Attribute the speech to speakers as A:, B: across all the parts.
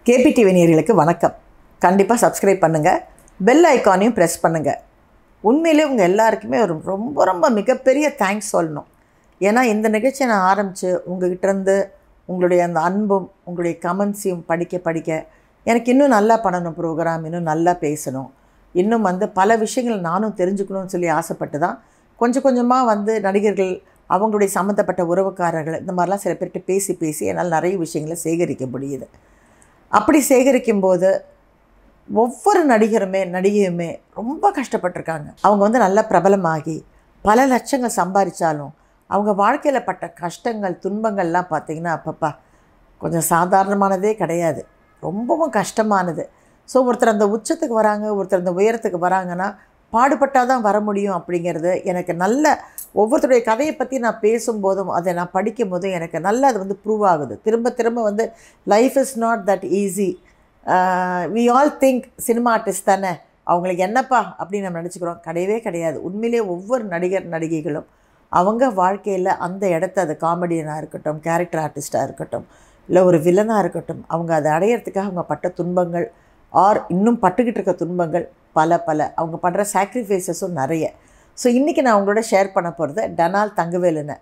A: KPTV நேயர்களுக்கு வணக்கம் கண்டிப்பாக சப்ஸ்கிரைப் பண்ணுங்கள் பெல் ஐக்கானையும் ப்ரெஸ் பண்ணுங்கள் உண்மையிலே உங்கள் எல்லாருக்குமே ஒரு ரொம்ப ரொம்ப மிகப்பெரிய தேங்க்ஸ் சொல்லணும் ஏன்னா இந்த நிகழ்ச்சியை நான் ஆரம்பித்து உங்ககிட்ட இருந்து உங்களுடைய அந்த அன்பும் உங்களுடைய கமெண்ட்ஸையும் படிக்க படிக்க எனக்கு இன்னும் நல்லா பண்ணணும் ப்ரோக்ராம் இன்னும் நல்லா பேசணும் இன்னும் வந்து பல விஷயங்கள் நானும் தெரிஞ்சுக்கணும்னு சொல்லி ஆசைப்பட்டு தான் கொஞ்சம் கொஞ்சமாக வந்து நடிகர்கள் அவங்களுடைய சம்மந்தப்பட்ட உறவுக்காரர்கள் இந்த மாதிரிலாம் சில பேர்கிட்ட பேசி பேசி என்னால் நிறைய விஷயங்களை சேகரிக்க முடியுது அப்படி சேகரிக்கும் போது ஒவ்வொரு நடிகருமே நடிகையுமே ரொம்ப கஷ்டப்பட்டிருக்காங்க அவங்க வந்து நல்ல பிரபலமாகி பல லட்சங்கள் சம்பாதிச்சாலும் அவங்க வாழ்க்கையில் பட்ட கஷ்டங்கள் துன்பங்கள்லாம் பார்த்திங்கன்னா அப்பப்பா கொஞ்சம் சாதாரணமானதே கிடையாது ரொம்பவும் கஷ்டமானது ஸோ ஒருத்தர் அந்த உச்சத்துக்கு வராங்க ஒருத்தர் அந்த உயரத்துக்கு வராங்கன்னா பாடுபட்டால் தான் வர முடியும் அப்படிங்கிறது எனக்கு நல்ல ஒவ்வொருத்தருடைய கதையை பற்றி நான் பேசும்போதும் அதை நான் படிக்கும் போதும் எனக்கு நல்லா அது வந்து ப்ரூவ் ஆகுது திரும்ப திரும்ப வந்து life is not that easy we all think cinema artist தானே அவங்களுக்கு என்னப்பா அப்படின்னு நம்ம நினச்சிக்கிறோம் கிடையவே கிடையாது உண்மையிலே ஒவ்வொரு நடிகர் நடிகைகளும் அவங்க வாழ்க்கையில் அந்த இடத்த அது காமெடியனாக இருக்கட்டும் கேரக்டர் ஆர்டிஸ்ட்டாக இருக்கட்டும் இல்லை ஒரு வில்லனாக இருக்கட்டும் அவங்க அதை அடையிறதுக்காக அவங்க பட்ட துன்பங்கள் ஆர் இன்னும் பட்டுக்கிட்டு இருக்க துன்பங்கள் பல பல அவங்க பண்ணுற சாக்ரிஃபைசஸும் நிறைய ஸோ இன்றைக்கி நான் உங்களோட ஷேர் பண்ண போகிறது டனால் தங்கவேலுன்னு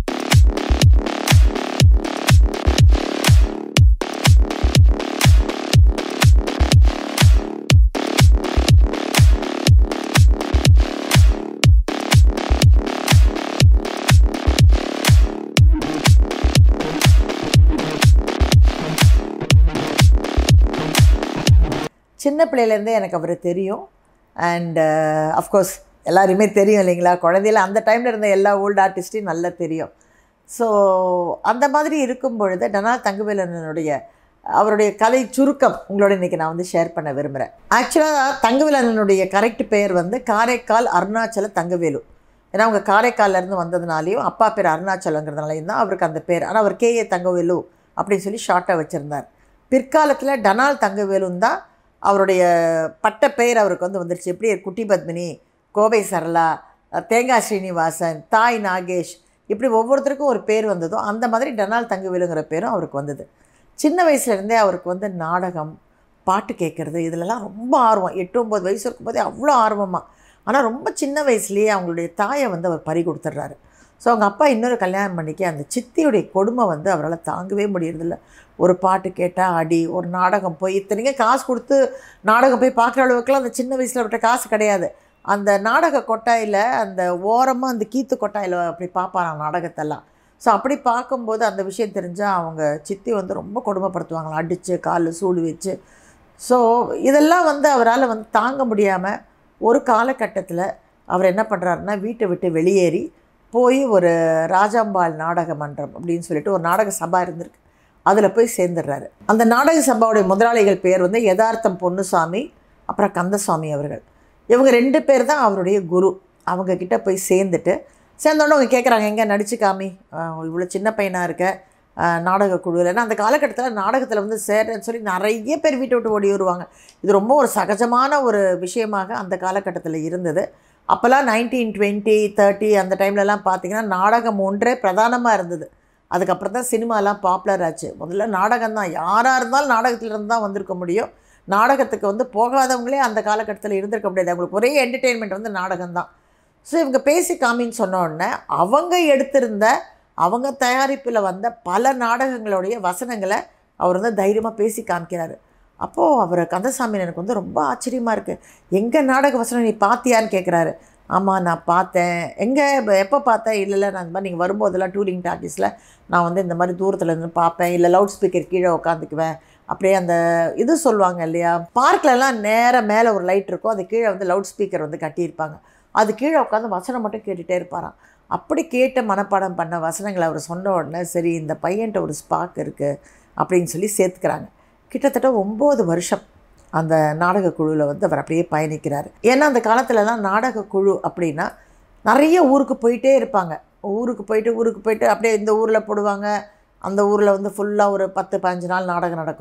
A: சின்ன பிள்ளையிலேருந்தே எனக்கு அவர் தெரியும் அண்ட் அஃப்கோர்ஸ் எல்லாருமே தெரியும் இல்லைங்களா குழந்தையில அந்த டைமில் இருந்த எல்லா ஓல்டு ஆர்டிஸ்ட்டையும் நல்லா தெரியும் ஸோ அந்த மாதிரி இருக்கும் பொழுது டனால் தங்கவேலனுடைய அவருடைய கலை சுருக்கம் உங்களோட இன்றைக்கி நான் வந்து ஷேர் பண்ண விரும்புகிறேன் ஆக்சுவலாக தங்கவேலனுடைய கரெக்ட் பெயர் வந்து காரைக்கால் அருணாச்சல தங்கவேலு ஏன்னா அவங்க காரைக்கால்லேருந்து வந்ததுனாலையும் அப்பா பேர் அருணாச்சலங்கிறதுனாலையும் தான் அவருக்கு அந்த பேர் ஆனால் அவர் கேஏ தங்கவேலு அப்படின்னு சொல்லி ஷார்ட்டாக வச்சுருந்தார் பிற்காலத்தில் டனால் தங்கவேலுன்னு தான் அவருடைய பட்ட பெயர் அவருக்கு வந்து வந்துருச்சு எப்படி குட்டி பத்மினி கோவை சரளா தேங்காய் ஸ்ரீனிவாசன் தாய் நாகேஷ் இப்படி ஒவ்வொருத்தருக்கும் ஒரு பேர் வந்ததோ அந்த மாதிரி டனால் தங்கவேலுங்கிற பேரும் அவருக்கு வந்தது சின்ன வயசுலேருந்தே அவருக்கு வந்து நாடகம் பாட்டு கேட்குறது இதிலலாம் ரொம்ப ஆர்வம் எட்டு ஒம்பது வயசு இருக்கும்போதே அவ்வளோ ஆர்வமாக ஆனால் ரொம்ப சின்ன வயசுலேயே அவங்களுடைய தாயை வந்து அவர் பறி கொடுத்துட்றாரு ஸோ அவங்க அப்பா இன்னொரு கல்யாணம் பண்ணிக்க அந்த சித்தியுடைய கொடுமை வந்து அவரால் தாங்கவே முடியறதில்ல ஒரு பாட்டு கேட்டால் அடி ஒரு நாடகம் போய் இத்தனைக்கும் காசு கொடுத்து நாடகம் போய் பார்க்குற அளவுக்குலாம் அந்த சின்ன வயசில் விட்ட காசு கிடையாது அந்த நாடக கொட்டாயில் அந்த ஓரமாக அந்த கீத்து கொட்டாயில் அப்படி பார்ப்பாராம் நாடகத்தெல்லாம் ஸோ அப்படி பார்க்கும்போது அந்த விஷயம் தெரிஞ்சால் அவங்க சித்தி வந்து ரொம்ப கொடுமைப்படுத்துவாங்களாம் அடித்து காலில் சூடு வச்சு ஸோ இதெல்லாம் வந்து அவரால் வந்து தாங்க முடியாமல் ஒரு காலகட்டத்தில் அவர் என்ன பண்ணுறாருன்னா வீட்டை விட்டு வெளியேறி போய் ஒரு ராஜாம்பாள் நாடக மன்றம் அப்படின்னு சொல்லிட்டு ஒரு நாடக சபா இருந்திருக்கு அதில் போய் சேர்ந்துடுறாரு அந்த நாடக சபாவுடைய முதலாளிகள் பேர் வந்து யதார்த்தம் பொன்னுசாமி அப்புறம் கந்தசாமி அவர்கள் இவங்க ரெண்டு பேர் தான் அவருடைய குரு அவங்க கிட்ட போய் சேர்ந்துட்டு சேர்ந்தோடனே அவங்க கேட்குறாங்க எங்கே நடிச்சு காமி இவ்வளோ சின்ன பையனாக இருக்க நாடக குழுவில் ஏன்னா அந்த காலகட்டத்தில் நாடகத்தில் வந்து சேர்றேன்னு சொல்லி நிறைய பேர் வீட்டை விட்டு ஓடி வருவாங்க இது ரொம்ப ஒரு சகஜமான ஒரு விஷயமாக அந்த காலகட்டத்தில் இருந்தது அப்போல்லாம் நைன்டீன் டுவெண்ட்டி தேர்ட்டி அந்த டைம்லலாம் பார்த்திங்கன்னா நாடகம் ஒன்றே பிரதானமாக இருந்தது அதுக்கப்புறம் தான் சினிமாலாம் பாப்புலர் ஆச்சு முதல்ல நாடகம் தான் யாராக இருந்தாலும் நாடகத்திலிருந்து தான் வந்திருக்க முடியும் நாடகத்துக்கு வந்து போகாதவங்களே அந்த காலகட்டத்தில் இருந்திருக்க முடியாது அவங்களுக்கு ஒரே என்டர்டெயின்மெண்ட் வந்து நாடகம் தான் ஸோ இவங்க பேசி காமின்னு சொன்ன உடனே அவங்க எடுத்திருந்த அவங்க தயாரிப்பில் வந்த பல நாடகங்களுடைய வசனங்களை அவர் வந்து தைரியமாக பேசி காமிக்கிறாரு அப்போது அவர் கந்தசாமி எனக்கு வந்து ரொம்ப ஆச்சரியமாக இருக்குது எங்கள் நாடக வசனம் நீ பார்த்தியான்னு கேட்குறாரு ஆமாம் நான் பார்த்தேன் எங்கே எப்போ பார்த்தேன் இல்லை இல்லை நான் இந்த மாதிரி நீங்கள் வரும்போதெல்லாம் டூரிங் டாக்கீஸில் நான் வந்து இந்த மாதிரி தூரத்தில் இருந்து பார்ப்பேன் இல்லை லவுட் ஸ்பீக்கர் கீழே உட்காந்துக்குவேன் அப்படியே அந்த இது சொல்லுவாங்க இல்லையா பார்க்லலாம் நேராக மேலே ஒரு லைட் இருக்கும் அது கீழே வந்து லவுட் ஸ்பீக்கர் வந்து கட்டியிருப்பாங்க அது கீழே உட்காந்து வசனம் மட்டும் கேட்டுகிட்டே இருப்பாராம் அப்படி கேட்ட மனப்பாடம் பண்ண வசனங்களை அவர் சொன்ன உடனே சரி இந்த பையன்ட்ட ஒரு ஸ்பாக் இருக்குது அப்படின்னு சொல்லி சேர்த்துக்கிறாங்க கிட்டத்தட்ட ஒம்பது வருஷம் அந்த நாடக குழுவில் வந்து அவர் அப்படியே பயணிக்கிறார் ஏன்னா அந்த காலத்துலலாம் நாடக குழு அப்படின்னா நிறைய ஊருக்கு போயிட்டே இருப்பாங்க ஊருக்கு போயிட்டு ஊருக்கு போயிட்டு அப்படியே இந்த ஊரில் போடுவாங்க அந்த ஊரில் வந்து ஃபுல்லாக ஒரு பத்து பதினஞ்சு நாள் நாடகம் நடக்கும்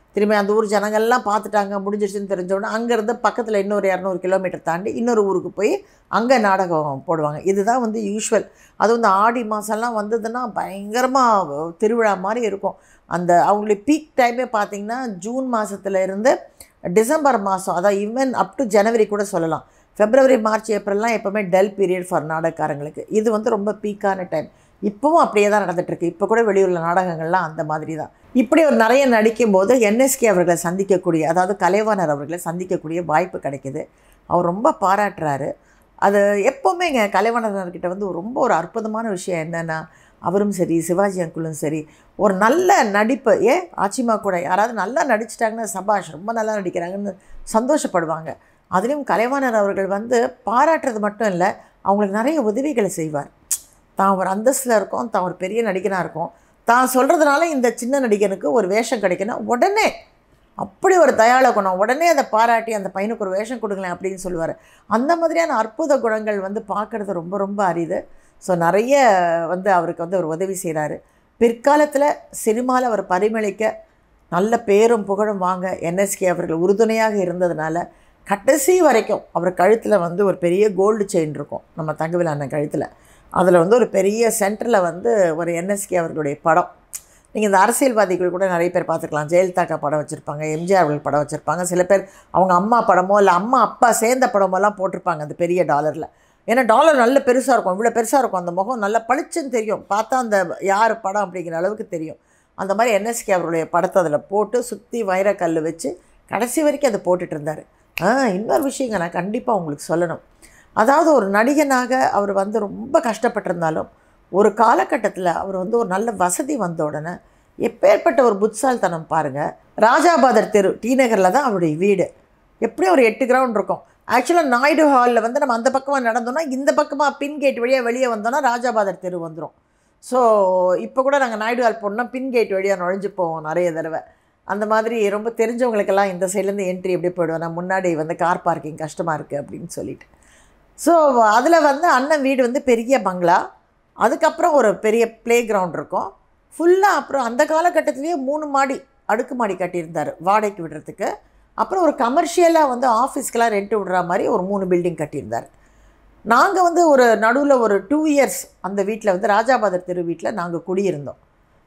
A: திரும்பி அந்த ஊர் ஜனங்கள்லாம் பார்த்துட்டாங்க முடிஞ்சிருச்சுன்னு தெரிஞ்சோடனே அங்கேருந்து பக்கத்தில் இன்னொரு இரநூறு கிலோமீட்டர் தாண்டி இன்னொரு ஊருக்கு போய் அங்கே நாடகம் போடுவாங்க இதுதான் வந்து யூஷுவல் அதுவும் இந்த ஆடி மாதம்லாம் வந்ததுன்னா பயங்கரமாக திருவிழா மாதிரி இருக்கும் அந்த அவங்களுடைய பீக் டைமே பார்த்திங்கன்னா ஜூன் மாதத்துல இருந்து டிசம்பர் மாதம் அதான் ஈவன் அப் டு ஜனவரி கூட சொல்லலாம் ஃபெப்ரவரி மார்ச் ஏப்ரல்லாம் எப்போவுமே டல் பீரியட் ஃபார் நாடகக்காரங்களுக்கு இது வந்து ரொம்ப பீக்கான டைம் இப்போவும் அப்படியே தான் நடந்துகிட்ருக்கு இப்போ கூட வெளியூரில் நாடகங்கள்லாம் அந்த மாதிரி தான் இப்படி ஒரு நிறைய நடிக்கும்போது என்எஸ்கே அவர்களை சந்திக்கக்கூடிய அதாவது கலைவாணர் அவர்களை சந்திக்கக்கூடிய வாய்ப்பு கிடைக்கிது அவர் ரொம்ப பாராட்டுறாரு அது எப்போவுமே இங்கே கலைவாணர்கிட்ட வந்து ரொம்ப ஒரு அற்புதமான விஷயம் என்னென்னா அவரும் சரி சிவாஜி அங்குளும் சரி ஒரு நல்ல நடிப்பு ஏன் ஆச்சிமா கூட யாராவது நல்லா நடிச்சிட்டாங்கன்னா சபாஷ் ரொம்ப நல்லா நடிக்கிறாங்கன்னு சந்தோஷப்படுவாங்க அதுலேயும் கலைவாணர் அவர்கள் வந்து பாராட்டுறது மட்டும் இல்லை அவங்களுக்கு நிறைய உதவிகளை செய்வார் தான் ஒரு அந்தஸ்தில் இருக்கோம் தான் ஒரு பெரிய நடிகனாக இருக்கும் தான் சொல்கிறதுனால இந்த சின்ன நடிகனுக்கு ஒரு வேஷம் கிடைக்கணும் உடனே அப்படி ஒரு தயாள குணம் உடனே அதை பாராட்டி அந்த பையனுக்கு ஒரு வேஷம் கொடுங்களேன் அப்படின்னு சொல்லுவார் அந்த மாதிரியான அற்புத குணங்கள் வந்து பார்க்குறது ரொம்ப ரொம்ப அரிது ஸோ நிறைய வந்து அவருக்கு வந்து அவர் உதவி செய்கிறாரு பிற்காலத்தில் சினிமாவில் அவர் பரிமளிக்க நல்ல பேரும் புகழும் வாங்க என்எஸ்கே அவர்கள் உறுதுணையாக இருந்ததுனால கடைசி வரைக்கும் அவர் கழுத்தில் வந்து ஒரு பெரிய கோல்டு செயின் இருக்கும் நம்ம தங்கவேல் அண்ணன் கழுத்தில் அதில் வந்து ஒரு பெரிய சென்டரில் வந்து ஒரு என்எஸ்கே அவர்களுடைய படம் நீங்கள் இந்த அரசியல்வாதிகள் கூட நிறைய பேர் பார்த்துக்கலாம் ஜெயலலிதாக்கா படம் வச்சுருப்பாங்க எம்ஜிஆர் அவர்கள் படம் வச்சுருப்பாங்க சில பேர் அவங்க அம்மா படமோ இல்லை அம்மா அப்பா சேர்ந்த படமோலாம் போட்டிருப்பாங்க அந்த பெரிய டாலரில் ஏன்னா டாலர் நல்ல பெருசாக இருக்கும் இவ்வளோ பெருசாக இருக்கும் அந்த முகம் நல்லா பளிச்சுன்னு தெரியும் பார்த்தா அந்த யார் படம் அப்படிங்கிற அளவுக்கு தெரியும் அந்த மாதிரி என்எஸ்கே அவருடைய படத்தை அதில் போட்டு சுற்றி வைரக்கல் வச்சு கடைசி வரைக்கும் அதை போட்டுட்டு இருந்தார் ஆ இன்னொரு விஷயங்க நான் கண்டிப்பாக உங்களுக்கு சொல்லணும் அதாவது ஒரு நடிகனாக அவர் வந்து ரொம்ப கஷ்டப்பட்டிருந்தாலும் ஒரு காலகட்டத்தில் அவர் வந்து ஒரு நல்ல வசதி வந்த உடனே எப்பேற்பட்ட ஒரு புட்சால்தனம் பாருங்கள் ராஜாபாதர் தெரு டி நகரில் தான் அவருடைய வீடு எப்படியும் ஒரு எட்டு கிரவுண்ட் இருக்கும் ஆக்சுவலாக நாயுடு ஹாலில் வந்து நம்ம அந்த பக்கமாக நடந்தோம்னா இந்த பக்கமாக பின் கேட் வழியாக வெளியே வந்தோம்னா ராஜாபாதர் தெரு வந்துடும் ஸோ இப்போ கூட நாங்கள் நாயுடு ஹால் போனோம்னா பின் கேட் வழியாக நுழைஞ்சு போவோம் நிறைய தடவை அந்த மாதிரி ரொம்ப தெரிஞ்சவங்களுக்கெல்லாம் இந்த சைட்லேருந்து என்ட்ரி எப்படி போயிடுவேன் நான் முன்னாடி வந்து கார் பார்க்கிங் கஷ்டமாக இருக்குது அப்படின்னு சொல்லிட்டு ஸோ அதில் வந்து அண்ணன் வீடு வந்து பெரிய பங்களா அதுக்கப்புறம் ஒரு பெரிய ப்ளே கிரவுண்ட் இருக்கும் ஃபுல்லாக அப்புறம் அந்த காலகட்டத்திலேயே மூணு மாடி அடுக்கு மாடி கட்டியிருந்தார் வாடகைக்கு விடுறதுக்கு அப்புறம் ஒரு கமர்ஷியலாக வந்து ஆஃபீஸ்க்கெலாம் ரெண்ட் விடுற மாதிரி ஒரு மூணு பில்டிங் கட்டியிருந்தார் நாங்கள் வந்து ஒரு நடுவில் ஒரு டூ இயர்ஸ் அந்த வீட்டில் வந்து ராஜாபாதர் தெரு வீட்டில் நாங்கள் குடியிருந்தோம்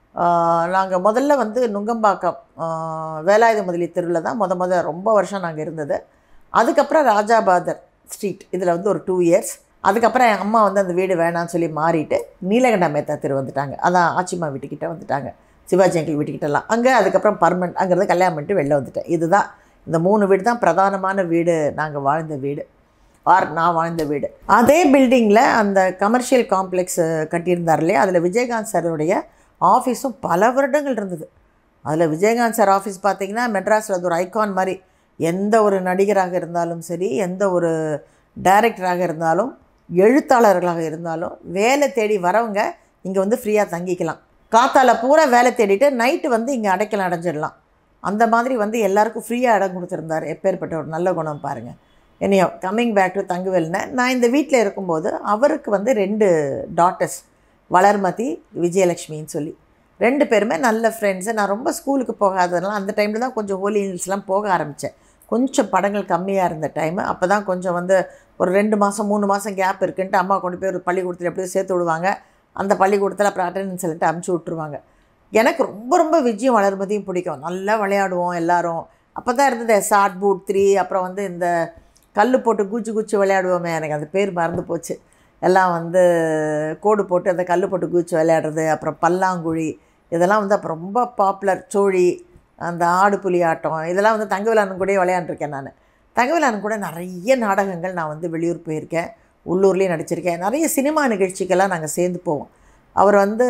A: நாங்கள் முதல்ல வந்து நுங்கம்பாக்கம் வேலாயுத முதலி தெருவில் தான் முத முத ரொம்ப வருஷம் நாங்கள் இருந்தது அதுக்கப்புறம் ராஜாபாதர் ஸ்ட்ரீட் இதில் வந்து ஒரு டூ இயர்ஸ் அதுக்கப்புறம் என் அம்மா வந்து அந்த வீடு வேணான்னு சொல்லி மாறிட்டு நீலகண்ட மேத்தா தெரு வந்துட்டாங்க அதான் ஆச்சிமா வீட்டுக்கிட்ட வந்துட்டாங்க சிவாஜி அங்கிள் வீட்டுக்கிட்டலாம் அங்கே அதுக்கப்புறம் பர்மனெண்ட் அங்கேருந்து கல்யாணம் பண்ணிட்டு வெளில வந்துட்டேன் இதுதான் இந்த மூணு வீடு தான் பிரதானமான வீடு நாங்கள் வாழ்ந்த வீடு ஆர் நான் வாழ்ந்த வீடு அதே பில்டிங்கில் அந்த கமர்ஷியல் காம்ப்ளெக்ஸ் கட்டியிருந்தார் இல்லையா அதில் விஜயகாந்த் சாருடைய ஆஃபீஸும் பல வருடங்கள் இருந்தது அதில் விஜயகாந்த் சார் ஆஃபீஸ் பார்த்திங்கன்னா மெட்ராஸில் அது ஒரு ஐகான் மாதிரி எந்த ஒரு நடிகராக இருந்தாலும் சரி எந்த ஒரு டைரக்டராக இருந்தாலும் எழுத்தாளர்களாக இருந்தாலும் வேலை தேடி வரவங்க இங்கே வந்து ஃப்ரீயாக தங்கிக்கலாம் காத்தால பூரா வேலை தேடிட்டு நைட்டு வந்து இங்கே அடைக்கலம் அடைஞ்சிடலாம் அந்த மாதிரி வந்து எல்லாருக்கும் ஃப்ரீயாக இடம் கொடுத்துருந்தார் எப்பேற்பட்ட ஒரு நல்ல குணம் பாருங்கள் என்னையோ கம்மிங் பேக் டு தங்குவேல்னு நான் இந்த வீட்டில் இருக்கும்போது அவருக்கு வந்து ரெண்டு டாட்டர்ஸ் வளர்மதி விஜயலக்ஷ்மின்னு சொல்லி ரெண்டு பேருமே நல்ல ஃப்ரெண்ட்ஸு நான் ரொம்ப ஸ்கூலுக்கு போகாததுனால அந்த டைமில் தான் கொஞ்சம் ஹோலி ஹில்ஸ்லாம் போக ஆரம்பித்தேன் கொஞ்சம் படங்கள் கம்மியாக இருந்த டைமு அப்போ தான் கொஞ்சம் வந்து ஒரு ரெண்டு மாதம் மூணு மாதம் கேப் இருக்குன்ட்டு அம்மா கொண்டு போய் ஒரு பள்ளிக்கூடத்தில் எப்படியோ சேர்த்து விடுவாங்க அந்த பள்ளிக்கூடத்தில் அப்புறம் அட்டண்டன்ஸ் சொல்லிட்டு அமுச்சு விட்ருவாங்க எனக்கு ரொம்ப ரொம்ப விஜயம் வளர்மதியும் பிடிக்கும் நல்லா விளையாடுவோம் எல்லாரும் அப்போ தான் இருந்தது ஷார்ட் பூட் த்ரீ அப்புறம் வந்து இந்த கல் போட்டு குச்சி குச்சி விளையாடுவோமே எனக்கு அந்த பேர் மறந்து போச்சு எல்லாம் வந்து கோடு போட்டு அந்த கல் போட்டு குச்சி விளையாடுறது அப்புறம் பல்லாங்குழி இதெல்லாம் வந்து அப்போ ரொம்ப பாப்புலர் சோழி அந்த ஆடு புலி ஆட்டம் இதெல்லாம் வந்து தங்கவேலானன் கூட விளையாண்டுருக்கேன் நான் தங்கவேலானன் கூட நிறைய நாடகங்கள் நான் வந்து வெளியூர் போயிருக்கேன் உள்ளூர்லேயே நடிச்சிருக்கேன் நிறைய சினிமா நிகழ்ச்சிக்கெல்லாம் நாங்கள் சேர்ந்து போவோம் அவர் வந்து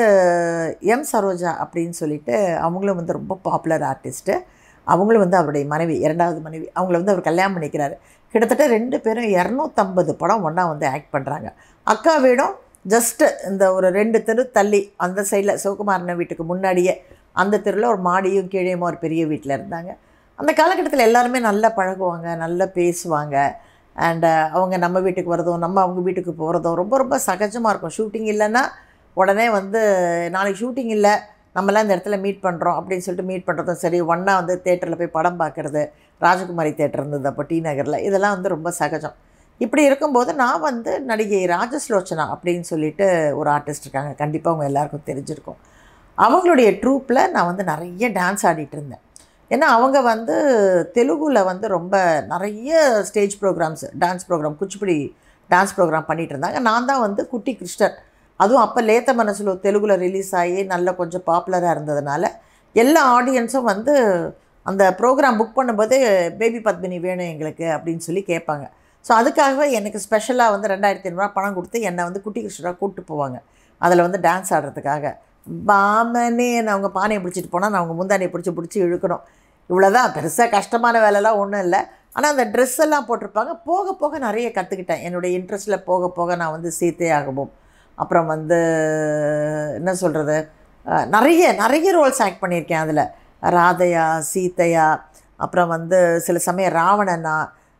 A: எம் சரோஜா அப்படின்னு சொல்லிட்டு அவங்களும் வந்து ரொம்ப பாப்புலர் ஆர்டிஸ்ட்டு அவங்களும் வந்து அவருடைய மனைவி இரண்டாவது மனைவி அவங்கள வந்து அவர் கல்யாணம் பண்ணிக்கிறாரு கிட்டத்தட்ட ரெண்டு பேரும் இரநூத்தம்பது படம் ஒன்றா வந்து ஆக்ட் பண்ணுறாங்க அக்கா வீடும் ஜஸ்ட்டு இந்த ஒரு ரெண்டு தெரு தள்ளி அந்த சைடில் சிவகுமாரன வீட்டுக்கு முன்னாடியே அந்த தெருவில் ஒரு மாடியும் கீழேயுமா ஒரு பெரிய வீட்டில் இருந்தாங்க அந்த காலகட்டத்தில் எல்லாருமே நல்லா பழகுவாங்க நல்லா பேசுவாங்க அண்டு அவங்க நம்ம வீட்டுக்கு வரதும் நம்ம அவங்க வீட்டுக்கு போகிறதும் ரொம்ப ரொம்ப சகஜமாக இருக்கும் ஷூட்டிங் இல்லைன்னா உடனே வந்து நாளைக்கு ஷூட்டிங் இல்லை நம்மலாம் இந்த இடத்துல மீட் பண்ணுறோம் அப்படின்னு சொல்லிட்டு மீட் பண்ணுறதும் சரி ஒன்றா வந்து தேட்டரில் போய் படம் பார்க்குறது ராஜகுமாரி தேட்டர் இருந்தது அப்போ டி நகரில் இதெல்லாம் வந்து ரொம்ப சகஜம் இப்படி இருக்கும்போது நான் வந்து நடிகை ராஜஸ்லோச்சனா அப்படின்னு சொல்லிட்டு ஒரு ஆர்டிஸ்ட் இருக்காங்க கண்டிப்பாக அவங்க எல்லாருக்கும் தெரிஞ்சிருக்கும் அவங்களுடைய ட்ரூப்பில் நான் வந்து நிறைய டான்ஸ் ஆடிட்டு இருந்தேன் ஏன்னா அவங்க வந்து தெலுங்கில் வந்து ரொம்ப நிறைய stage programs dance program Kuchipudi dance program பண்ணிகிட்டு இருந்தாங்க நான் தான் வந்து குட்டி கிருஷ்ணன் அதுவும் அப்போ லேத்த மனசில் தெலுங்கில் ரிலீஸ் ஆகி நல்ல கொஞ்சம் பாப்புலராக இருந்ததுனால எல்லா ஆடியன்ஸும் வந்து அந்த ப்ரோக்ராம் புக் பண்ணும்போது பேபி பத்மினி வேணும் எங்களுக்கு அப்படின்னு சொல்லி கேட்பாங்க ஸோ அதுக்காகவே எனக்கு ஸ்பெஷலாக வந்து ரெண்டாயிரத்தி ஐநூறுரூவா பணம் கொடுத்து என்னை வந்து குட்டி கிருஷ்ணராக கூப்பிட்டு போவாங்க அதில் வந்து டான்ஸ் ஆடுறதுக்காக பாமனே நான் அவங்க பானையை பிடிச்சிட்டு போனால் நான் அவங்க முந்தானியை பிடிச்சி பிடிச்சி இழுக்கணும் இவ்வளோதான் பெருசாக கஷ்டமான வேலைலாம் ஒன்றும் இல்லை ஆனால் அந்த ட்ரெஸ் எல்லாம் போட்டிருப்பாங்க போக போக நிறைய கற்றுக்கிட்டேன் என்னுடைய இன்ட்ரெஸ்ட்டில் போக போக நான் வந்து சீத்தையாகவும் அப்புறம் வந்து என்ன சொல்கிறது நிறைய நிறைய ரோல்ஸ் ஆக்ட் பண்ணியிருக்கேன் அதில் ராதையா சீத்தையா அப்புறம் வந்து சில சமயம் ராவணனா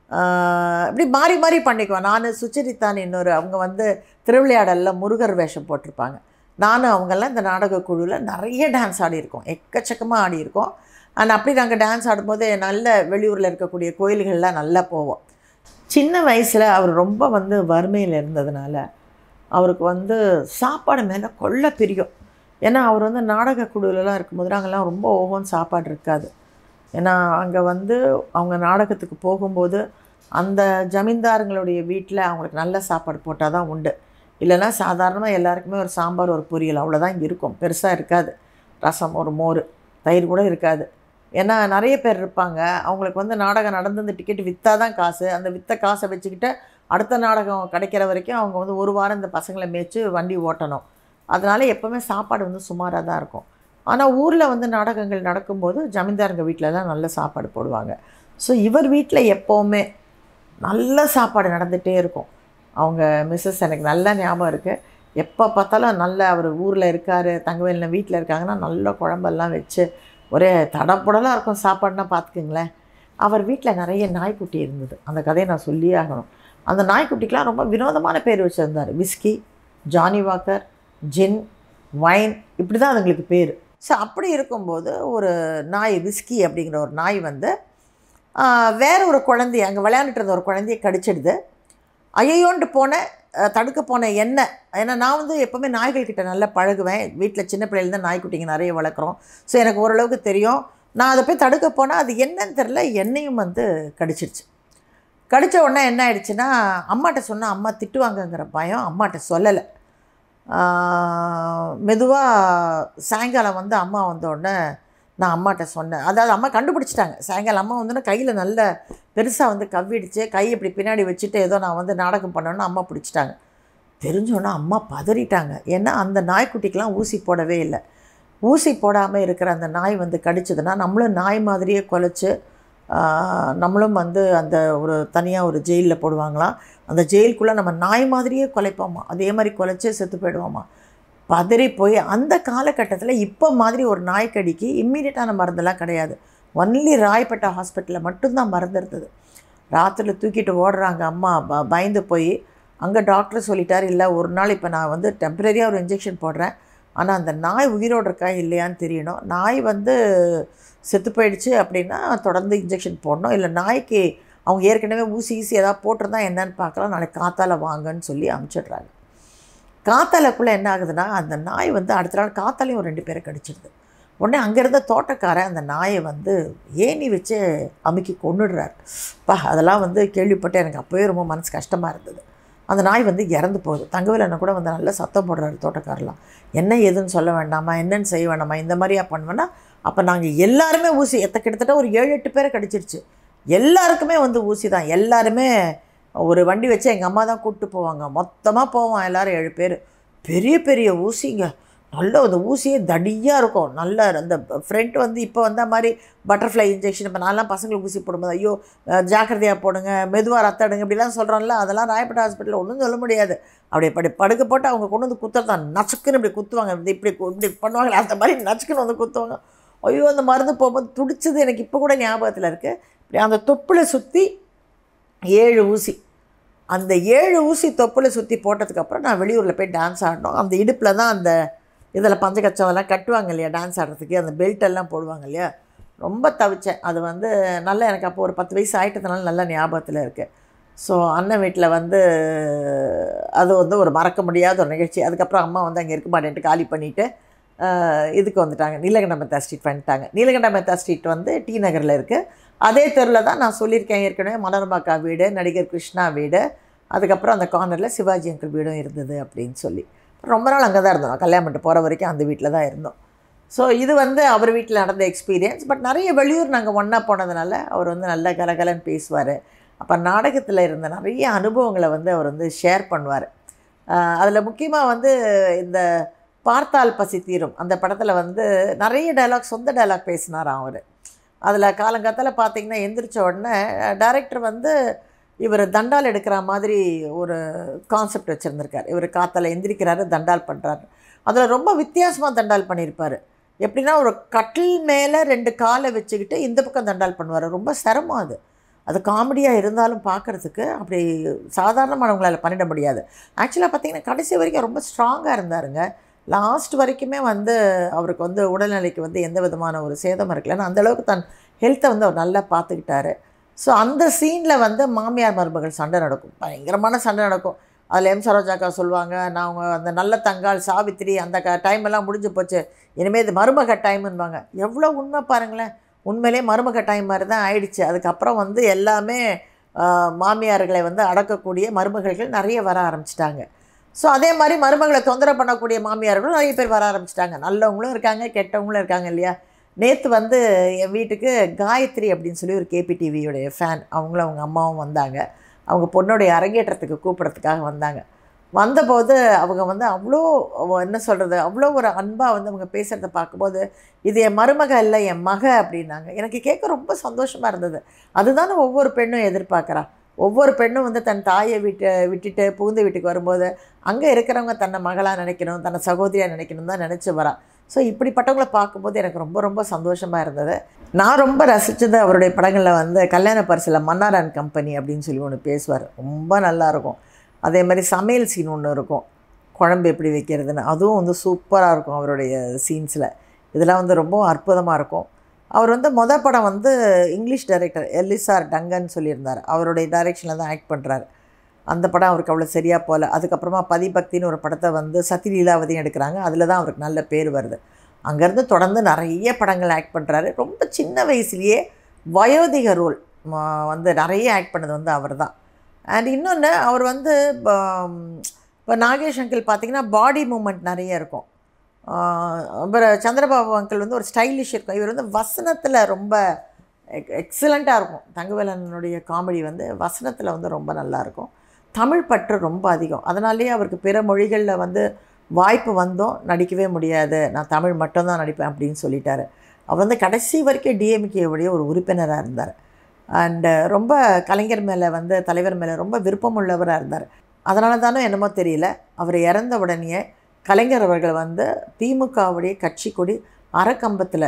A: ஆஹ் இப்படி மாறி மாறி பண்ணிக்குவேன் நான் சுச்சரித்தான் இன்னொரு அவங்க வந்து திருவிளையாடலில் முருகர் வேஷம் போட்டிருப்பாங்க நானும் அவங்கெல்லாம் இந்த நாடக குழுவில் நிறைய டான்ஸ் ஆடியிருக்கோம் எக்கச்சக்கமாக ஆடியிருக்கோம் அண்ட் அப்படி நாங்கள் டான்ஸ் ஆடும்போது நல்ல வெளியூரில் இருக்கக்கூடிய கோயில்கள்லாம் நல்லா போவோம் சின்ன வயசில் அவர் ரொம்ப வந்து வறுமையில் இருந்ததுனால அவருக்கு வந்து சாப்பாடு மேலே கொள்ள பிரியம் ஏன்னா அவர் வந்து நாடக குழுவிலலாம் இருக்கும்போது நாங்கள்லாம் ரொம்ப ஓஹோன்னு சாப்பாடு இருக்காது ஏன்னா அங்கே வந்து அவங்க நாடகத்துக்கு போகும்போது அந்த ஜமீன்தாருங்களுடைய வீட்டில் அவங்களுக்கு நல்ல சாப்பாடு போட்டால் தான் உண்டு இல்லைன்னா சாதாரணமாக எல்லாருக்குமே ஒரு சாம்பார் ஒரு பொரியல் அவ்வளோதான் இருக்கும் பெருசாக இருக்காது ரசம் ஒரு மோர் தயிர் கூட இருக்காது ஏன்னா நிறைய பேர் இருப்பாங்க அவங்களுக்கு வந்து நாடகம் நடந்து அந்த டிக்கெட் விற்றா தான் காசு அந்த விற்ற காசை வச்சுக்கிட்டு அடுத்த நாடகம் கிடைக்கிற வரைக்கும் அவங்க வந்து ஒரு வாரம் இந்த பசங்களை மேய்ச்சி வண்டி ஓட்டணும் அதனால் எப்போவுமே சாப்பாடு வந்து சுமாராக தான் இருக்கும் ஆனால் ஊரில் வந்து நாடகங்கள் நடக்கும்போது ஜமீன்தாருங்க வீட்டில் தான் நல்ல சாப்பாடு போடுவாங்க ஸோ இவர் வீட்டில் எப்போவுமே நல்ல சாப்பாடு நடந்துகிட்டே இருக்கும் அவங்க மிஸ்ஸஸ் எனக்கு நல்ல ஞாபகம் இருக்குது எப்போ பார்த்தாலும் நல்ல அவர் ஊரில் இருக்கார் தங்கவேலின வீட்டில் இருக்காங்கன்னா நல்ல குழம்பெல்லாம் வச்சு ஒரே தடப்புடலாக இருக்கும் சாப்பாடுனா பார்த்துக்குங்களேன் அவர் வீட்டில் நிறைய நாய்க்குட்டி இருந்தது அந்த கதையை நான் சொல்லியே ஆகணும் அந்த நாய்க்குட்டிக்கெலாம் ரொம்ப வினோதமான பேர் வச்சுருந்தார் whisky Johnnie Walker gin wine இப்படி தான் அதுங்களுக்கு பேர் ஸோ அப்படி இருக்கும்போது ஒரு நாய் விஸ்கி அப்படிங்கிற ஒரு நாய் வந்து ஆஹ், வேற ஒரு குழந்தைய அங்கே விளையாண்டுட்டு இருந்த ஒரு குழந்தைய கடிச்சிடுது ஐயோன்ட்டு போன தடுக்க போன என்ன ஏன்னா நான் வந்து எப்போவுமே நாய்கள் கிட்ட நல்லா பழகுவேன் வீட்டில் சின்ன பிள்ளையிலேருந்து நாய்க்குட்டிங்க நிறைய வளர்க்குறோம் ஸோ எனக்கு ஓரளவுக்கு தெரியும் நான் அதை போய் தடுக்க போனால் அது என்னன்னு தெரில என்னையும் வந்து கடிச்சிருச்சு கடித்த உடனே என்ன ஆயிடுச்சுன்னா அம்மாட்ட சொன்னால் அம்மா திட்டுவாங்கங்கிற பயம் அம்மாட்ட சொல்லலை மெதுவாக சாயங்காலம் வந்து அம்மா வந்த உடனே நான் அம்மாட்ட சொன்னேன் அதாவது அம்மா கண்டுபிடிச்சிட்டாங்க சாயங்காலம் அம்மா வந்தோடனே கையில் நல்ல பெருசாக வந்து கவ்விடுச்சு கை இப்படி பின்னாடி வச்சுட்டு ஏதோ நான் வந்து நாடகம் பண்ணணும்னு அம்மா பிடிச்சிட்டாங்க தெரிஞ்சோன்னே அம்மா பதறிட்டாங்க ஏன்னா அந்த நாய்க்குட்டிக்கெலாம் ஊசி போடவே இல்லை ஊசி போடாமல் இருக்கிற அந்த நாய் வந்து கடிச்சதுன்னா நம்மளும் நாய் மாதிரியே குலைச்சு ஆஹ், நம்மளும் வந்து அந்த ஒரு தனியாக ஒரு ஜெயிலில் போடுவாங்களாம் அந்த ஜெயிலுக்குள்ளே நம்ம நாய் மாதிரியே குலைப்போமா அதே மாதிரி குலைச்சே செத்து போயிடுவோமா பதறி போய் அந்த காலகட்டத்தில் இப்போ மாதிரி ஒரு நாய்க்கடிக்கு இம்மீடியட்டான மருந்தெல்லாம் கிடையாது ஒன்லி ராயப்பேட்டை ஹாஸ்பிட்டலில் மட்டும்தான் மருந்து இருந்தது ராத்திரியில் தூக்கிட்டு ஓடுறாங்க அம்மா ப பயந்து போய் அங்கே டாக்டர் சொல்லிட்டார் இல்லை ஒரு நாள் இப்போ நான் வந்து டெம்பரரியாக ஒரு இன்ஜெக்ஷன் போடுறேன் ஆனால் அந்த நாய் உயிரோடு இருக்கா இல்லையான்னு தெரியணும் நாய் வந்து செத்து போயிடுச்சு அப்படின்னா தொடர்ந்து இன்ஜெக்ஷன் போடணும் இல்லை நாய்க்கு அவங்க ஏற்கனவே ஊசி ஈசி ஏதாவது போட்டிருந்தா என்னன்னு பார்க்கலாம் நாளைக்கு காத்தால வாங்கன்னு சொல்லி அனுப்பிச்சிடுறாங்க காத்தாலக்குள்ளே என்ன ஆகுதுன்னா அந்த நாய் வந்து அடுத்த நாள் காத்தாலையும் ஒரு ரெண்டு பேரை கடிச்சிடுது உடனே அங்கே இருந்த தோட்டக்காரன் அந்த நாயை வந்து ஏணி வச்சு அமுக்கி கொன்னுடுறாரு பா அதெல்லாம் வந்து கேள்விப்பட்டு எனக்கு அப்போவே ரொம்ப மனசு கஷ்டமாக இருந்தது அந்த நாய் வந்து இறந்து போகுது தங்கவேல் அண்ணன் கூட வந்து நல்லா சத்தம் போடுறாரு தோட்டக்காரெலாம் என்ன ஏதுன்னு சொல்ல வேண்டாமா என்னன்னு செய்ய வேண்டாமா இந்த மாதிரியா பண்ணுவேன்னா அப்போ நாங்கள் எல்லாருமே ஊசி எத்த கிட்டத்தட்ட ஒரு ஏழு எட்டு பேரை கடிச்சிருச்சு எல்லாருக்குமே வந்து ஊசி தான் எல்லாருமே ஒரு வண்டி வச்சு எங்கள் அம்மா தான் கூப்பிட்டு போவாங்க மொத்தமாக போவோம் எல்லாரும் ஏழு பேர் பெரிய பெரிய ஊசிங்க நல்ல அந்த ஊசியே தடியாக இருக்கும் நல்ல அந்த ஃப்ரண்ட் வந்து இப்போ வந்த மாதிரி பட்டர்ஃப்ளை இன்ஜெக்ஷன் இப்போ நான்லாம் பசங்களுக்கு ஊசி போடும்போது ஐயோ அஹ், ஜாக்கிரதையாக போடுங்க மெதுவாக ரத்தம் எடுங்க இப்படிலாம் சொல்கிறோம்ல அதெல்லாம் ராயப்பேட்டை ஹாஸ்பிட்டலில் ஒன்றும் சொல்ல முடியாது அப்படி படி படுக்க போட்டு அவங்க கொண்டு வந்து குத்துறதான் நச்சுக்குன்னு இப்படி குத்துவாங்க இந்த இப்படி கு- இப்படி பண்ணுவாங்க அந்த மாதிரி நச்சுக்குன்னு வந்து குத்துவாங்க ஐயோ அந்த மருந்து போகும்போது துடிச்சது எனக்கு இப்போ கூட ஞாபகத்தில் இருக்குது இப்படி அந்த தொப்புளை சுற்றி ஏழு ஊசி அந்த ஏழு ஊசி தொப்புளை சுற்றி போட்டதுக்கப்புறம் நான் வெளியூரில் போய் டான்ஸ் ஆடினோம் அந்த இடுப்பில் தான் அந்த இதில் பஞ்சகச்சம் அதெல்லாம் கட்டுவாங்க இல்லையா டான்ஸ் ஆடுறதுக்கு அந்த பெல்ட் எல்லாம் போடுவாங்க இல்லையா ரொம்ப தவிச்சேன் அது வந்து நல்லா எனக்கு அப்போ ஒரு பத்து வயசு ஆகிட்டதுனால நல்ல ஞாபகத்தில் இருக்குது ஸோ அண்ணன் வீட்டில் வந்து அது வந்து ஒரு மறக்க முடியாத ஒரு நிகழ்ச்சி அதுக்கப்புறம் அம்மா வந்து அங்கே இருக்க மாட்டேன்ட்டு காலி பண்ணிவிட்டு இதுக்கு வந்துட்டாங்க நீலகண்ட மெத்தா ஸ்ட்ரீட் வந்துட்டாங்க நீலகண்ட மெத்தா ஸ்ட்ரீட் வந்து டி நகரில் இருக்குது அதே தெருவில் தான் நான் சொல்லியிருக்கேன் ஏற்கனவே மனோரமாக்கா வீடு நடிகர் கிருஷ்ணா வீடு அதுக்கப்புறம் அந்த கார்னரில் சிவாஜி அங்கிள் வீடும் இருந்தது அப்படின்னு சொல்லி ரொம்ப நாள் அங்கே தான் இருந்தோம் கல்யாணம் பண்ணிட்டு போகிற வரைக்கும் அந்த வீட்டில் தான் இருந்தோம் ஸோ இது வந்து அவர் வீட்டில் நடந்த எக்ஸ்பீரியன்ஸ் பட் நிறைய வெளியூர் நாங்கள் ஒன்றா போனதுனால அவர் வந்து நல்ல கலகலன்னு பேசுவார் அப்போ நாடகத்தில் இருந்த நிறைய அனுபவங்களை வந்து அவர் வந்து ஷேர் பண்ணுவார் அதில் முக்கியமாக வந்து இந்த பார்த்தால் பசி தீரும் அந்த படத்தில் வந்து நிறைய டைலாக் சொந்த டைலாக் பேசினாராம் அவர் அதில் காலங்காத்தால் பார்த்தீங்கன்னா எந்திரிச்ச உடனே டைரக்டர் வந்து இவர் தண்டால் எடுக்கிற மாதிரி ஒரு கான்செப்ட் வச்சுருந்துருக்கார் இவர் காத்தால் எந்திரிக்கிறாரு தண்டால் பண்ணுறாரு அதில் ரொம்ப வித்தியாசமாக தண்டால் பண்ணியிருப்பார் எப்படின்னா ஒரு கட்டில் மேலே ரெண்டு காலை வச்சுக்கிட்டு இந்த பக்கம் தண்டால் பண்ணுவார் ரொம்ப சிரமம் அது அது காமெடியாக இருந்தாலும் பார்க்குறதுக்கு அப்படி சாதாரணமானவங்களால் பண்ணிட முடியாது ஆக்சுவலாக பார்த்தீங்கன்னா கடைசி வரைக்கும் ரொம்ப ஸ்ட்ராங்காக இருந்தாருங்க லாஸ்ட் வரைக்குமே வந்து அவருக்கு வந்து உடல்நிலைக்கு வந்து எந்த விதமான ஒரு சேதம் இருக்கலன்னா அந்தளவுக்கு தன் ஹெல்த்தை வந்து அவர் நல்லா பார்த்துக்கிட்டாரு ஸோ அந்த சீனில் வந்து மாமியார் மருமகள் சண்டை நடக்கும் பயங்கரமான சண்டை நடக்கும் அதில் எம் சரோஜாக்கா சொல்லுவாங்க நான் அவங்க அந்த நல்ல தங்கால் சாவித்திரி அந்த க டைம் எல்லாம் முடிஞ்சு போச்சு இனிமேல் இது மருமக டைமுன்பாங்க எவ்வளோ உண்மை பாருங்களேன் உண்மையிலே மருமக டைம் மாதிரி தான் ஆயிடுச்சு அதுக்கப்புறம் வந்து எல்லாமே மாமியார்களை வந்து அடக்கக்கூடிய மருமகள்கள் நிறைய வர ஆரம்பிச்சிட்டாங்க ஸோ அதே மாதிரி மருமகளை தொந்தரவு பண்ணக்கூடிய மாமியார்களும் நிறைய பேர் வர ஆரம்பிச்சிட்டாங்க நல்லவங்களும் இருக்காங்க கெட்டவங்களும் இருக்காங்க இல்லையா நேற்று வந்து என் வீட்டுக்கு காயத்ரி அப்படின்னு சொல்லி ஒரு கேபிடிவியோடைய ஃபேன் அவங்களும் அவங்க அம்மாவும் வந்தாங்க அவங்க பொண்ணுடைய அரங்கேற்றத்துக்கு கூப்பிட்றதுக்காக வந்தாங்க வந்தபோது அவங்க வந்து அவ்வளோ என்ன சொல்கிறது அவ்வளோ ஒரு அன்பாக வந்து அவங்க பேசுகிறத பார்க்கும்போது இது என் மருமக இல்லை என் மக அப்படின்னாங்க எனக்கு கேட்க ரொம்ப சந்தோஷமாக இருந்தது அதுதானே ஒவ்வொரு பெண்ணும் எதிர்பார்க்குறா ஒவ்வொரு பெண்ணும் வந்து தன் தாயை விட்டு விட்டுட்டு புகுந்த வீட்டுக்கு வரும்போது அங்கே இருக்கிறவங்க தன்னை மகளாக நினைக்கணும் தன்னை சகோதரியாக நினைக்கணும் தான் நினச்சி வரா ஸோ இப்படிப்பட்டவங்கள பார்க்கும்போது எனக்கு ரொம்ப ரொம்ப சந்தோஷமாக இருந்தது நான் ரொம்ப ரசித்தது அவருடைய படங்களில் வந்து கல்யாண பரிசில் மன்னார் அண்ட் கம்பெனி அப்படின்னு சொல்லி ஒன்று பேசுவார் ரொம்ப நல்லாயிருக்கும் அதே மாதிரி சமையல் சீன் ஒன்று இருக்கும் குழம்பு எப்படி வைக்கிறதுன்னு அதுவும் வந்து சூப்பராக இருக்கும் அவருடைய சீன்ஸில் இதெல்லாம் வந்து ரொம்ப அற்புதமாக இருக்கும் அவர் வந்து மொதல் படம் வந்து இங்கிலீஷ் டைரக்டர் எல்லிசார் டங்கன் சொல்லியிருந்தார் அவருடைய டைரெக்ஷனில் தான் ஆக்ட் பண்ணுறாரு அந்த படம் அவருக்கு அவ்வளோ சரியாக போகல அதுக்கப்புறமா பதிபக்தின்னு ஒரு படத்தை வந்து சதி லீலாவதியும் எடுக்கிறாங்க அதில் தான் அவருக்கு நல்ல பேர் வருது அங்கேருந்து தொடர்ந்து நிறைய படங்கள் ஆக்ட் பண்ணுறாரு ரொம்ப சின்ன வயசுலேயே வயோதிக ரோல் வந்து நிறைய ஆக்ட் பண்ணது வந்து அவர் தான் அண்ட் இன்னொன்று அவர் வந்து இப்போ நாகேஷ் அங்கிள் பார்த்திங்கன்னா பாடி மூமெண்ட் நிறைய இருக்கும் அப்புறம் சந்திரபாபு அங்கிள் வந்து ஒரு ஸ்டைலிஷ் இருக்கும் இவர் வந்து வசனத்தில் ரொம்ப எக் எக்ஸலண்ட்டாக இருக்கும் தங்கவேலனுடைய காமெடி வந்து வசனத்தில் வந்து ரொம்ப நல்லாயிருக்கும் தமிழ் பற்று ரொம்ப அதிகம் அதனாலேயே அவருக்கு பிற மொழிகளில் வந்து வாய்ப்பு வந்தோம் நடிக்கவே முடியாது நான் தமிழ் மட்டும்தான் நடிப்பேன் அப்படின்னு சொல்லிட்டாரு அவர் வந்து கடைசி வரைக்கும் டிஎம்கேவுடைய ஒரு உறுப்பினராக இருந்தார் அண்டு ரொம்ப கலைஞர் மேலே வந்து தலைவர் மேலே ரொம்ப விருப்பமுள்ளவராக இருந்தார் அதனால தானே என்னமோ தெரியல அவர் இறந்த உடனே கலைஞர் அவர்கள் வந்து திமுகவுடைய கட்சி கொடி அறக்கம்பத்தில்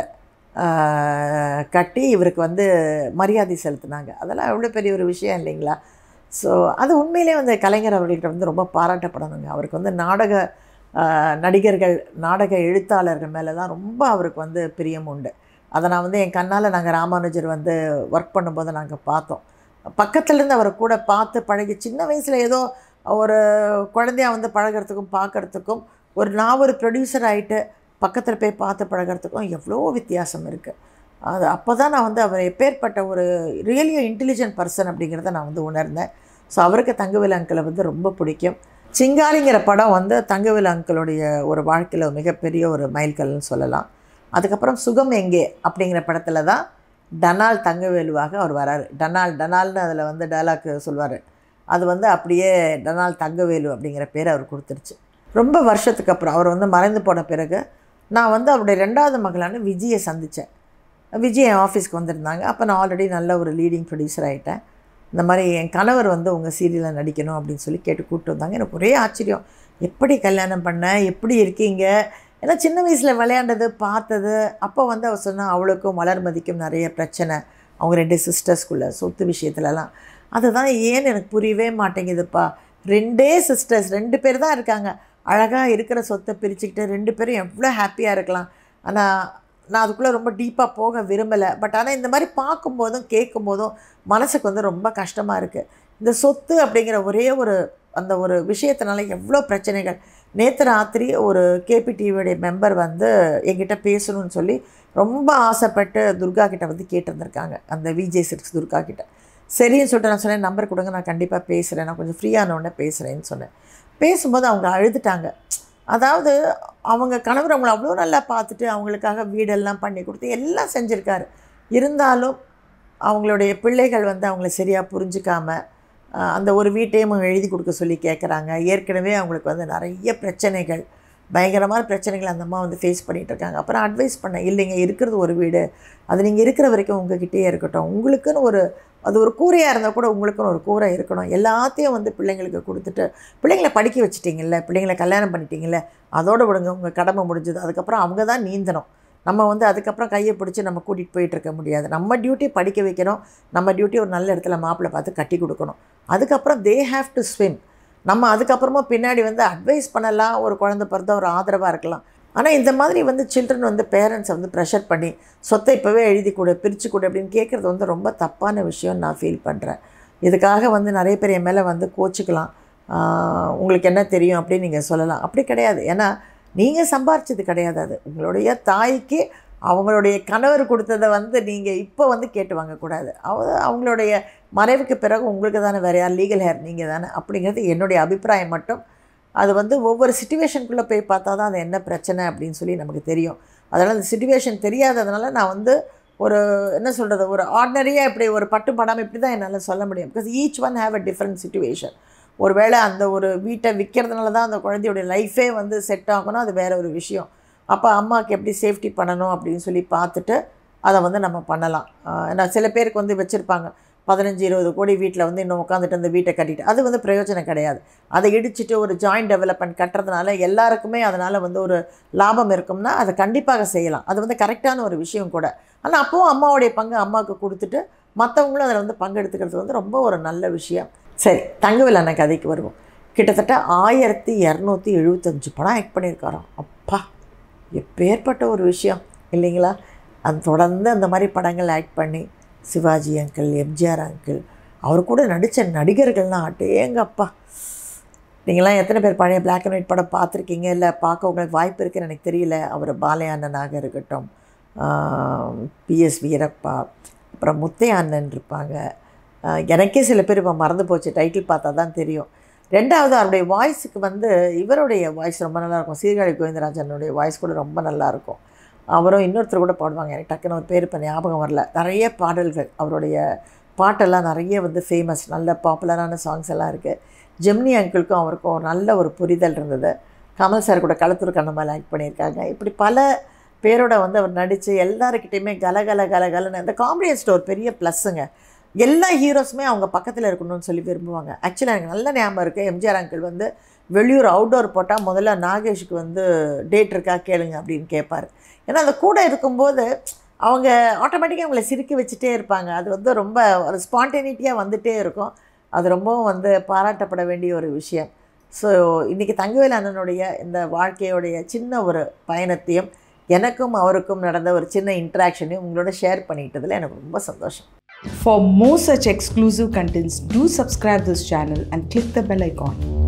A: கட்டி இவருக்கு வந்து மரியாதை செலுத்தினாங்க அதெல்லாம் எவ்வளோ பெரிய ஒரு விஷயம் இல்லைங்களா ஸோ அது உண்மையிலே வந்து கலைஞர் அவர்கள்ட்ட வந்து ரொம்ப பாராட்டப்படணுங்க அவருக்கு வந்து நாடக நடிகர்கள் நாடக எழுத்தாளர்கள் மேலே தான் ரொம்ப அவருக்கு வந்து பிரியம் உண்டு அதை நான் வந்து என் கண்ணால் நாங்கள் ராமானுஜர் வந்து ஒர்க் பண்ணும்போது நாங்கள் பார்த்தோம் பக்கத்துலேருந்து அவரை கூட பார்த்து பழகி சின்ன வயசில் ஏதோ ஒரு குழந்தையா வந்து பழகிறதுக்கும் பார்க்குறதுக்கும் ஒரு நான் ஒரு ப்ரொடியூசர் ஆகிட்டு பக்கத்தில் போய் பார்த்து பழகிறதுக்கும் எவ்வளோ வித்தியாசம் இருக்குது அது அப்போ தான் நான் வந்து அவர் எப்பேற்பட்ட ஒரு ரியலி இன்டெலிஜென்ட் பர்சன் அப்படிங்கிறத நான் வந்து உணர்ந்தேன் ஸோ அவருக்கு தங்கவேல் அங்கிளை வந்து ரொம்ப பிடிக்கும் சிங்காரிங்கிற படம் வந்து தங்கவேல் அங்கிளுடைய ஒரு வாழ்க்கையில் மிகப்பெரிய ஒரு மைல்கல்னு சொல்லலாம் அதுக்கப்புறம் சுகம் எங்கே அப்படிங்கிற படத்தில் தான் டனால் தங்கவேலுவாக அவர் வராரு டனால் டனால்னு அதில் வந்து டைலாக் சொல்வார் அது வந்து அப்படியே டனால் தங்கவேலு அப்படிங்கிற பேர் அவர் கொடுத்துருச்சு ரொம்ப வருஷத்துக்கு அப்புறம் அவர் வந்து மறைந்து போன பிறகு நான் வந்து அவருடைய ரெண்டாவது மகளான விஜயை சந்தித்தேன் விஜய் என் ஆஃபீஸ்க்கு வந்திருந்தாங்க அப்போ நான் ஆல்ரெடி நல்ல ஒரு லீடிங் ப்ரொடியூசர் ஆகிட்டேன் இந்த மாதிரி என் கணவர் வந்து உங்கள் சீரியலில் நடிக்கணும் அப்படின்னு சொல்லி கேட்டு கூப்பிட்டு வந்தாங்க எனக்கு ஒரே ஆச்சரியம் எப்படி கல்யாணம் பண்ண எப்படி இருக்கீங்க ஏன்னா சின்ன வயசில் விளையாண்டது பார்த்தது அப்போ வந்து அவர் சொன்னால் அவளுக்கும் வளர்மதிக்கும் நிறைய பிரச்சனை அவங்க ரெண்டு சிஸ்டர்ஸ்குள்ளே சொத்து விஷயத்துலலாம் அதுதான் ஏன்னு எனக்கு புரியவே மாட்டேங்குதுப்பா ரெண்டே சிஸ்டர்ஸ் ரெண்டு பேர் தான் இருக்காங்க அழகாக இருக்கிற சொத்தை பிரிச்சுக்கிட்டு ரெண்டு பேரும் எவ்வளோ ஹாப்பியாக இருக்கலாம் ஆனால் நான் அதுக்குள்ளே ரொம்ப டீப்பாக போக விரும்பலை பட் ஆனால் இந்த மாதிரி பார்க்கும்போதும் கேட்கும்போதும் மனசுக்கு வந்து ரொம்ப கஷ்டமாக இருக்குது இந்த சொத்து அப்படிங்கிற ஒரே ஒரு அந்த ஒரு விஷயத்தினால எவ்வளோ பிரச்சனைகள் நேற்று ராத்திரி ஒரு கேபிடிவியுடைய மெம்பர் வந்து என்கிட்ட பேசணும்னு சொல்லி ரொம்ப ஆசைப்பட்டு துர்கா கிட்ட வந்து கேட்டிருந்திருக்காங்க அந்த விஜே சிக்ஸ் துர்கா கிட்ட சரின்னு சொல்லிட்டு நான் சொன்னேன் நம்பர் கொடுங்க நான் கண்டிப்பாக பேசுகிறேன் நான் கொஞ்சம் ஃப்ரீயான உடனே பேசுகிறேன்னு சொன்னேன் பேசும்போது அவங்க அழுதுட்டாங்க அதாவது அவங்க கணவர் அவங்கள அவ்வளோ நல்லா பார்த்துட்டு அவங்களுக்காக வீடெல்லாம் பண்ணி கொடுத்து எல்லாம் செஞ்சுருக்காரு இருந்தாலும் அவங்களுடைய பிள்ளைகள் வந்து அவங்கள சரியாக புரிஞ்சுக்காம ஆஹ், அந்த ஒரு வீட்டையும் அவங்க எழுதி கொடுக்க சொல்லி கேட்குறாங்க ஏற்கனவே அவங்களுக்கு வந்து நிறைய பிரச்சனைகள் பயங்கரமான பிரச்சனைகள் அந்த அம்மா வந்து ஃபேஸ் பண்ணிகிட்டு இருக்காங்க அப்புறம் அட்வைஸ் பண்ணேன் இல்லைங்க இருக்கிறது ஒரு வீடு அது நீங்கள் இருக்கிற வரைக்கும் உங்ககிட்டயே இருக்கட்டும் உங்களுக்குன்னு ஒரு அது ஒரு கூரையாக இருந்தால் கூட உங்களுக்குன்னு ஒரு கூரை இருக்கணும் எல்லாத்தையும் வந்து பிள்ளைங்களுக்கு கொடுத்துட்டு பிள்ளைங்களை படிக்க வச்சிட்டிங்கல்ல பிள்ளைங்களை கல்யாணம் பண்ணிட்டீங்கல்ல அதோட விடுங்க உங்கள் கடமை முடிஞ்சது அதுக்கப்புறம் அவங்க தான் நீந்தணும் நம்ம வந்து அதுக்கப்புறம் கையை பிடிச்சி நம்ம கூட்டிகிட்டு போயிட்டு இருக்க முடியாது நம்ம டியூட்டி படிக்க வைக்கணும் நம்ம டியூட்டி ஒரு நல்ல இடத்துல மாப்பிள்ளை பார்த்து கட்டி கொடுக்கணும் அதுக்கப்புறம் தே ஹேவ் டு ஸ்விம் நம்ம அதுக்கப்புறமா பின்னாடி வந்து அட்வைஸ் பண்ணலாம் ஒரு குழந்தை பிறந்த ஒரு ஆதரவாக இருக்கலாம் ஆனால் இந்த மாதிரி வந்து சில்ட்ரன் வந்து பேரண்ட்ஸை வந்து ப்ரெஷர் பண்ணி சொத்தை இப்போவே எழுதி கொடு பிரித்து கொடு அப்படின்னு கேட்குறது வந்து ரொம்ப தப்பான விஷயம்னு நான் ஃபீல் பண்ணுறேன் இதுக்காக வந்து நிறைய பேர் என் மேலே வந்து கோச்சிக்கலாம் ஆஹ் உங்களுக்கு என்ன தெரியும் அப்படின்னு நீங்கள் சொல்லலாம் அப்படி கிடையாது ஏன்னா நீங்கள் சம்பாரிச்சது கிடையாது அது உங்களுடைய தாய்க்கு அவங்களுடைய கணவர் கொடுத்ததை வந்து நீங்கள் இப்போ வந்து கேட்டு வாங்கக்கூடாது அவ அவங்களுடைய மறைவுக்கு பிறகு உங்களுக்கு தானே வேறு யார் லீகல் ஹேர் நீங்கள் தானே அப்படிங்கிறது என்னுடைய அபிப்பிராயம் மட்டும் அது வந்து ஒவ்வொரு சுச்சுவேஷனுக்குள்ளே போய் பார்த்தா தான் அது என்ன பிரச்சனை அப்படின்னு சொல்லி நமக்கு தெரியும் அதனால் அந்த சுச்சுவேஷன் தெரியாததுனால நான் வந்து ஒரு என்ன சொல்கிறது ஒரு ஆர்டினரியாக இப்படி ஒரு பட்டு படாமல் இப்படி தான் என்னால் சொல்ல முடியும் because each one have a different situation ஒருவேளை அந்த ஒரு வீட்டை விற்கிறதுனால தான் அந்த குழந்தையோடைய லைஃபே வந்து செட் ஆகணும் அது வேற ஒரு விஷயம் அப்போ அம்மாவுக்கு எப்படி சேஃப்டி பண்ணணும் அப்படின்னு சொல்லி பார்த்துட்டு அதை வந்து நம்ம பண்ணலாம் ஆஹ் ஏன்னா சில பேருக்கு வந்து வச்சுருப்பாங்க பதினஞ்சு இருபது கோடி வீட்டில் வந்து இன்னும் உட்காந்துட்டு அந்த வீட்டை கட்டிட்டு அது வந்து பிரயோஜனம் கிடையாது அதை இடிச்சிட்டு ஒரு ஜாயிண்ட் டெவலப்மெண்ட் கட்டுறதுனால எல்லாருக்குமே அதனால் வந்து ஒரு லாபம் இருக்கும்னா அதை கண்டிப்பாக செய்யலாம் அது வந்து கரெக்டான ஒரு விஷயம் கூட ஆனால் அப்போவும் அம்மாவுடைய பங்கு அம்மாவுக்கு கொடுத்துட்டு மற்றவங்களும் அதில் வந்து பங்கெடுத்துக்கிறது வந்து ரொம்ப ஒரு நல்ல விஷயம் சரி தங்கவேல் அண்ணன் கதைக்கு வருவோம் கிட்டத்தட்ட ஆயிரத்தி இரநூத்தி எழுபத்தஞ்சு படம் ஆக்ட் பண்ணியிருக்காராம் அப்பா எப்பேற்பட்ட ஒரு விஷயம் இல்லைங்களா அது தொடர்ந்து அந்த மாதிரி படங்கள் ஆக்ட் பண்ணி சிவாஜி அங்கிள் எம்ஜிஆர் அங்கிள் அவர் கூட நடித்த நடிகர்கள்லாம் அட்டேங்கப்பா நீங்களாம் எத்தனை பேர் பழைய பிளாக் அண்ட் ஒயிட் படம் பார்த்துருக்கீங்க இல்லை பார்க்க உங்களுக்கு வாய்ப்பு இருக்குன்னு எனக்கு தெரியல அவர் பாலைய அண்ணனாக இருக்கட்டும் பிஎஸ் வீரப்பா அப்புறம் முத்தைய அண்ணன் இருப்பாங்க ஆஹ் எனக்கே சில பேர் இப்போ மறந்து போச்சு டைட்டில் பார்த்தா தான் தெரியும் ரெண்டாவது அவருடைய வாய்ஸுக்கு வந்து இவருடைய வாய்ஸ் ரொம்ப நல்லா இருக்கும் சீர்காழி கோவிந்தராஜனுடைய வாய்ஸ் கூட ரொம்ப நல்லா இருக்கும் அவரும் இன்னொருத்தர் கூட பாடுவாங்க எனக்கு டக்குன்னு ஒரு பேர் இப்போ ஞாபகம் வரல நிறைய பாடல்கள் அவருடைய பாட்டெல்லாம் நிறைய வந்து ஃபேமஸ் நல்ல பாப்புலரான சாங்ஸ் எல்லாம் இருக்குது ஜெமினி அங்கிளுக்கும் அவருக்கும் ஒரு நல்ல ஒரு புரிதல் இருந்தது கமல் சார் கூட களத்தூர் கண்ணம்மால் ஆக்ட் பண்ணியிருக்காங்க இப்படி பல பேரோட வந்து அவர் நடித்து எல்லாருக்கிட்டேயுமே கலகல கலகலன்னு இந்த காமெடியன் ஸ்டோர் பெரிய ப்ளஸ்ஸுங்க எல்லா ஹீரோஸுமே அவங்க பக்கத்தில் இருக்கணும்னு சொல்லி விரும்புவாங்க ஆக்சுவலாக எனக்கு நல்ல ஞாபகம் இருக்குது எம்ஜிஆர் அங்கிள் வந்து வெளியூர் அவுட்டோர் போட்டால் முதல்ல நாகேஷுக்கு வந்து டேட் இருக்கா கேளுங்க அப்படின்னு கேட்பார் ஏன்னா அந்த கூட இருக்கும்போது அவங்க ஆட்டோமேட்டிக்காக அவங்கள சிரிக்க வச்சுட்டே இருப்பாங்க அது வந்து ரொம்ப ஒரு ஸ்பான்டேனிட்டியாக வந்துகிட்டே இருக்கும் அது ரொம்பவும் வந்து பாராட்டப்பட வேண்டிய ஒரு விஷயம் ஸோ இன்றைக்கி தங்கவேல் அண்ணனுடைய இந்த வாழ்க்கையோடைய சின்ன ஒரு பயணத்தையும் எனக்கும் அவருக்கும் நடந்த ஒரு சின்ன இன்ட்ராக்ஷனையும் உங்களோட ஷேர் பண்ணிக்கிட்டதில் எனக்கு ரொம்ப சந்தோஷம்
B: For more such exclusive contents, do subscribe this channel and click the bell icon.